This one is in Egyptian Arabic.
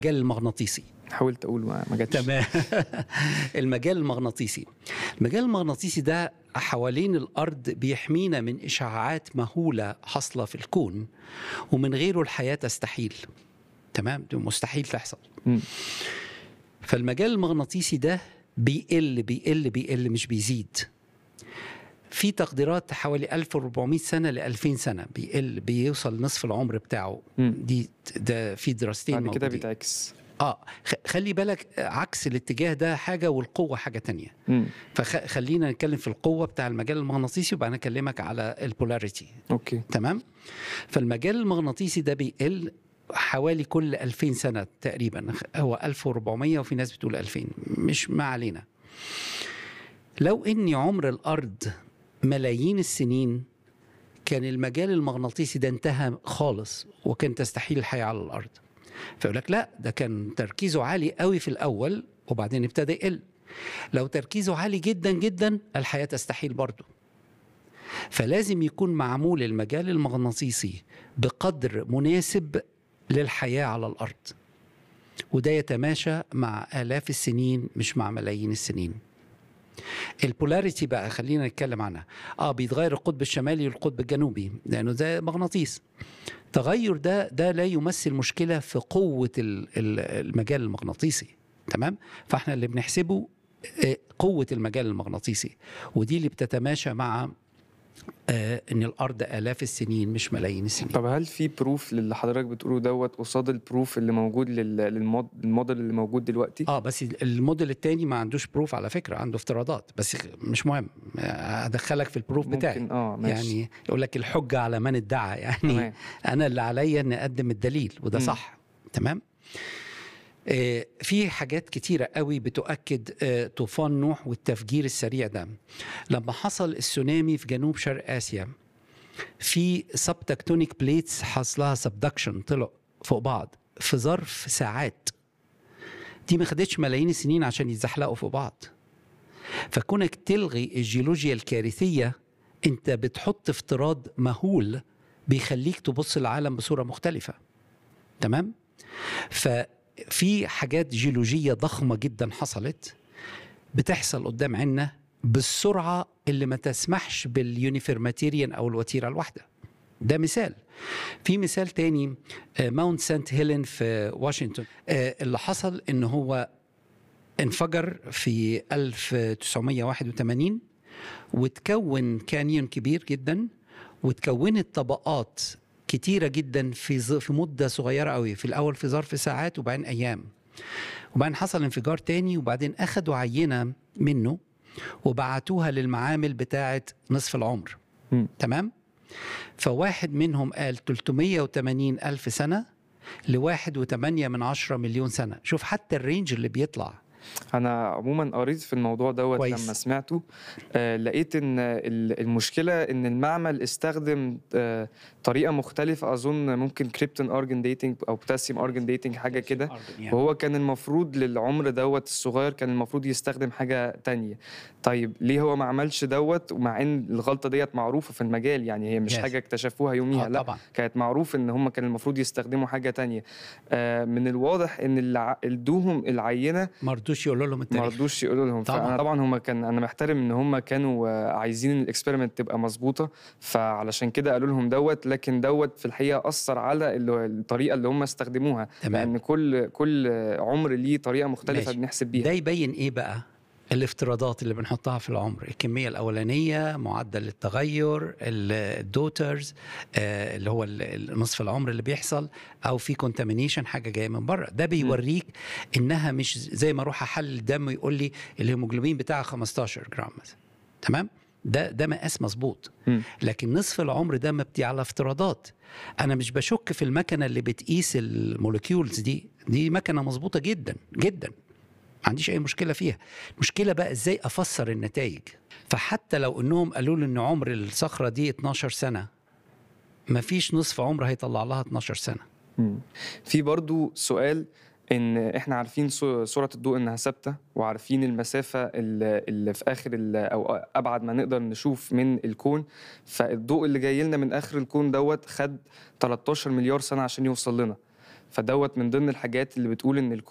المجال المغناطيسي حاولت اقول ما ما جاتش تمام المجال المغناطيسي المجال المغناطيسي ده حوالين الارض بيحمينا من اشعاعات مهوله حاصله في الكون ومن غيره الحياه تستحيل تمام ده مستحيل تحصل مم. فالمجال المغناطيسي ده بيقل بيقل بيقل مش بيزيد في تقديرات حوالي 1400 سنه ل 2000 سنه بيقل بيوصل نصف العمر بتاعه مم. دي ده في دراستين بعد كده موجودين. بيتعكس اه خ- خلي بالك عكس الاتجاه ده حاجه والقوه حاجه تانية مم. فخلينا نتكلم في القوه بتاع المجال المغناطيسي وبعدين اكلمك على البولاريتي اوكي تمام فالمجال المغناطيسي ده بيقل حوالي كل 2000 سنه تقريبا هو 1400 وفي ناس بتقول 2000 مش ما علينا لو ان عمر الارض ملايين السنين كان المجال المغناطيسي ده انتهى خالص وكان تستحيل الحياه على الارض فيقول لك لا ده كان تركيزه عالي قوي في الاول وبعدين ابتدى يقل لو تركيزه عالي جدا جدا الحياه تستحيل برضه فلازم يكون معمول المجال المغناطيسي بقدر مناسب للحياه على الارض وده يتماشى مع الاف السنين مش مع ملايين السنين البولاريتي بقى خلينا نتكلم عنها اه بيتغير القطب الشمالي والقطب الجنوبي لانه ده مغناطيس التغير ده ده لا يمثل مشكله في قوه ال- ال- المجال المغناطيسي تمام فاحنا اللي بنحسبه آه، قوه المجال المغناطيسي ودي اللي بتتماشى مع آه، ان الارض الاف السنين مش ملايين السنين طب هل في بروف للي حضرتك بتقوله دوت قصاد البروف اللي موجود لل- للمود الموديل اللي موجود دلوقتي اه بس الموديل التاني ما عندوش بروف على فكره عنده افتراضات بس مش مهم آه، هدخلك في البروف بتاعي ممكن اه ماشي يعني يقول لك الحجه على من ادعى يعني تمام. انا اللي عليا ان اقدم الدليل وده مم. صح تمام آه، في حاجات كتيرة قوي بتؤكد آه، طوفان نوح والتفجير السريع ده لما حصل السونامي في جنوب شرق آسيا في سب تكتونيك بليتس حصلها سبدكشن طلعوا فوق بعض في ظرف ساعات دي ما خدتش ملايين السنين عشان يتزحلقوا فوق بعض فكونك تلغي الجيولوجيا الكارثية انت بتحط افتراض مهول بيخليك تبص العالم بصورة مختلفة تمام ففي حاجات جيولوجية ضخمة جدا حصلت بتحصل قدام عنا بالسرعة اللي ما تسمحش باليونيفرماتيريان أو الوتيرة الواحدة ده مثال في مثال تاني آه، ماونت سانت هيلين في واشنطن آه، اللي حصل ان هو انفجر في 1981 وتكون كانيون كبير جدا وتكونت طبقات كتيرة جدا في ظ- في مدة صغيرة قوي في الأول في ظرف ساعات وبعدين أيام وبعدين حصل انفجار تاني وبعدين أخدوا عينة منه وبعتوها للمعامل بتاعة نصف العمر مم. تمام فواحد منهم قال 380 ألف سنة لواحد وثمانية من عشرة مليون سنة شوف حتى الرينج اللي بيطلع انا عموما قريت في الموضوع دوت كويس. لما سمعته آه لقيت ان ال- المشكله ان المعمل استخدم آه طريقه مختلفه اظن ممكن كريبتون ارجن ديتنج او بوتاسيوم ارجن ديتنج حاجه كده يعني. وهو كان المفروض للعمر دوت الصغير كان المفروض يستخدم حاجة تانية طيب ليه هو ما عملش دوت ومع ان الغلطة ديت معروفة في المجال يعني هي مش Yes. حاجة اكتشفوها يوميها آه لا طبعا كانت معروف ان هم كان المفروض يستخدموا حاجة تانية آه من الواضح ان اللي ادوهم العينة ما رضوش يقولوا لهم ما التاريخ رضوش يقولوا لهم طبعاً. طبعا طبعا هم كان انا محترم ان هم كانوا آه، عايزين الاكسبيرمنت تبقى مظبوطه فعلشان كده قالوا لهم دوت لكن دوت في الحقيقه اثر على ال- الطريقه اللي هم استخدموها تمام لان كل كل عمر ليه طريقه مختلفه ماشي. بنحسب بيها ده يبين ايه بقى الافتراضات اللي بنحطها في العمر الكمية الأولانية معدل التغير ال- الدوترز آه، اللي هو ال- ال- نصف العمر اللي بيحصل أو في كونتامينيشن حاجة جاية من بره ده بيوريك إنها مش زي ما أروح أحلل الدم ويقول لي الهيموجلوبين بتاعها 15 جرام مثلا تمام ده ده مقاس مظبوط مم. لكن نصف العمر ده مبني على افتراضات انا مش بشك في المكنه اللي بتقيس الموليكيولز دي دي مكنه مظبوطه جدا جدا ما عنديش اي مشكله فيها المشكله بقى ازاي افسر النتائج فحتى لو انهم قالوا لي ان عمر الصخره دي 12 سنه ما فيش نصف عمر هيطلع لها 12 سنه مم. في برضو سؤال ان احنا عارفين سو- سرعه الضوء انها ثابته وعارفين المسافه اللي اللي في اخر ال- او ابعد ما نقدر نشوف من الكون فالضوء اللي جاي لنا من اخر الكون دوت خد 13 مليار سنه عشان يوصل لنا فدوت من ضمن الحاجات اللي بتقول ان